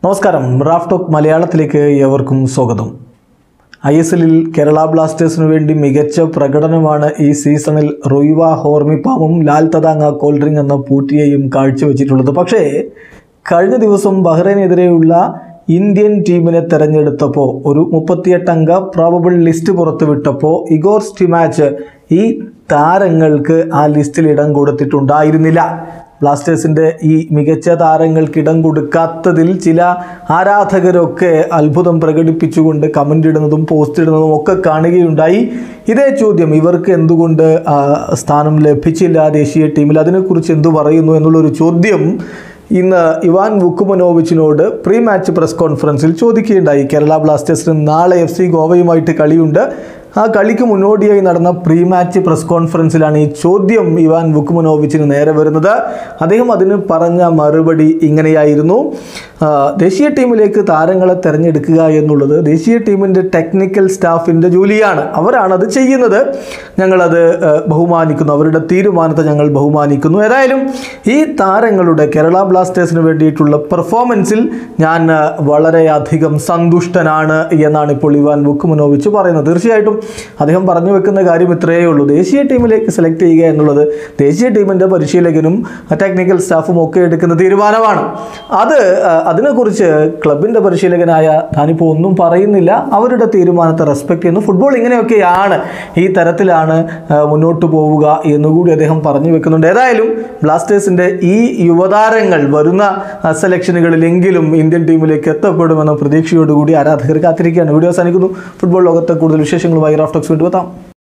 നമസ്കാരം Raf talk മലയാളത്തിലേക്ക് ഏവർക്കും സ്വാഗതം ഐ എസ് എല്ലിൽ കേരള ബ്ലാസ്റ്റേഴ്സിനു വേണ്ടി മികച്ച പ്രകടനമാണ് ഈ സീസണിൽ റൊയ്വ ഹോർമിപ്പാമും ലാൽ തദാങ്ങ കോൾഡ്രിങ് എന്ന പൂട്ടിയെയും കാഴ്ചവെച്ചിട്ടുള്ളത് പക്ഷേ കഴിഞ്ഞ ദിവസം ബഹ്റൈനെതിരെയുള്ള ഇന്ത്യൻ ടീമിനെ തെരഞ്ഞെടുത്തപ്പോൾ ഒരു മുപ്പത്തിയെട്ടംഗ പ്രോബബിൾ ലിസ്റ്റ് പുറത്തുവിട്ടപ്പോൾ ഇഗോർ സ്റ്റിമാച്ച് ഈ താരങ്ങൾക്ക് ആ ലിസ്റ്റിൽ ഇടം കൊടുത്തിട്ടുണ്ടായിരുന്നില്ല ബ്ലാസ്റ്റേഴ്സിൻ്റെ ഈ മികച്ച താരങ്ങൾക്ക് ഇടം കൊടുക്കാത്തതിൽ ചില ആരാധകരൊക്കെ അത്ഭുതം പ്രകടിപ്പിച്ചുകൊണ്ട് കമൻ്റ് ഇടുന്നതും പോസ്റ്റ് ഇടുന്നതും ഒക്കെ കാണുകയുണ്ടായി ഇതേ ചോദ്യം ഇവർക്ക് എന്തുകൊണ്ട് ആ, സ്ഥാനം ലഭിച്ചില്ല ദേശീയ ടീമിൽ അതിനെക്കുറിച്ച് എന്തു പറയുന്നു എന്നുള്ളൊരു ചോദ്യം ഇന്ന് ഇവാൻ വുക്കുമനോവിച്ചിനോട് പ്രീ മാച്ച് പ്രസ് കോൺഫറൻസിൽ ചോദിക്കുകയുണ്ടായി കേരള ബ്ലാസ്റ്റേഴ്സിന് നാളെ എഫ് സി ഗോവയുമായിട്ട് കളിയുണ്ട് ആ കളിക്ക് മുന്നോടിയായി നടന്ന പ്രീ മാച്ച് പ്രസ് കോൺഫറൻസിലാണ് ഈ ചോദ്യം ഇവാൻ വുക്കുമനോവിച്ചിന് നേരെ വരുന്നത് അദ്ദേഹം അതിന് പറഞ്ഞ മറുപടി ഇങ്ങനെയായിരുന്നു ആ, ദേശീയ ടീമിലേക്ക് താരങ്ങളെ തിരഞ്ഞെടുക്കുക എന്നുള്ളത് ദേശീയ ടീമിൻ്റെ ടെക്നിക്കൽ സ്റ്റാഫിൻ്റെ ജോലിയാണ് അവരാണത് ചെയ്യുന്നത് ഞങ്ങളത് ആ, ബഹുമാനിക്കുന്നു അവരുടെ തീരുമാനത്തെ ഞങ്ങൾ ബഹുമാനിക്കുന്നു ഏതായാലും ഈ താരങ്ങളുടെ കേരള ബ്ലാസ്റ്റേഴ്സിന് വേണ്ടിയിട്ടുള്ള പെർഫോമൻസിൽ ഞാൻ ആ, വളരെയധികം സന്തുഷ്ടനാണ് എന്നാണ് ഇപ്പോൾ ഇവാൻ വുക്കുമനോവിച്ച് പറയുന്നത് തീർച്ചയായിട്ടും അദ്ദേഹം പറഞ്ഞു വെക്കുന്ന കാര്യം ഇത്രയേ ഉള്ളൂ ദേശീയ ടീമിലേക്ക് സെലക്ട് ചെയ്യുക എന്നുള്ളത് ദേശീയ ടീമിൻ്റെ പരിശീലകനും ടെക്നിക്കൽ സ്റ്റാഫും ഒക്കെ എടുക്കുന്ന തീരുമാനമാണ് അത് ആ, അതിനെക്കുറിച്ച് ക്ലബിൻ്റെ പരിശീലകനായ താനിപ്പോൾ ഒന്നും പറയുന്നില്ല അവരുടെ തീരുമാനത്തെ റെസ്പെക്ട് ചെയ്യുന്നു ഫുട്ബോൾ ഇങ്ങനെയൊക്കെയാണ് ഈ തരത്തിലാണ് ആ, മുന്നോട്ട് പോവുക എന്നുകൂടി അദ്ദേഹം പറഞ്ഞു വെക്കുന്നുണ്ട് ഏതായാലും ബ്ലാസ്റ്റേഴ്സിൻ്റെ ഈ യുവതാരങ്ങൾ വരുന്ന ആ, സെലക്ഷനുകളിലെങ്കിലും ഇന്ത്യൻ ടീമിലേക്ക് എത്തപ്പെടുമെന്ന പ്രതീക്ഷയോടുകൂടി ആരാധകർ കാത്തിരിക്കുകയാണ് വീഡിയോ അവസാനിക്കുന്നു ഫുട്ബോൾ ലോകത്തെ കൂടുതൽ വിശേഷങ്ങളുമായി റാഫ്റ്റോക്സ് വീണ്ടും എത്താം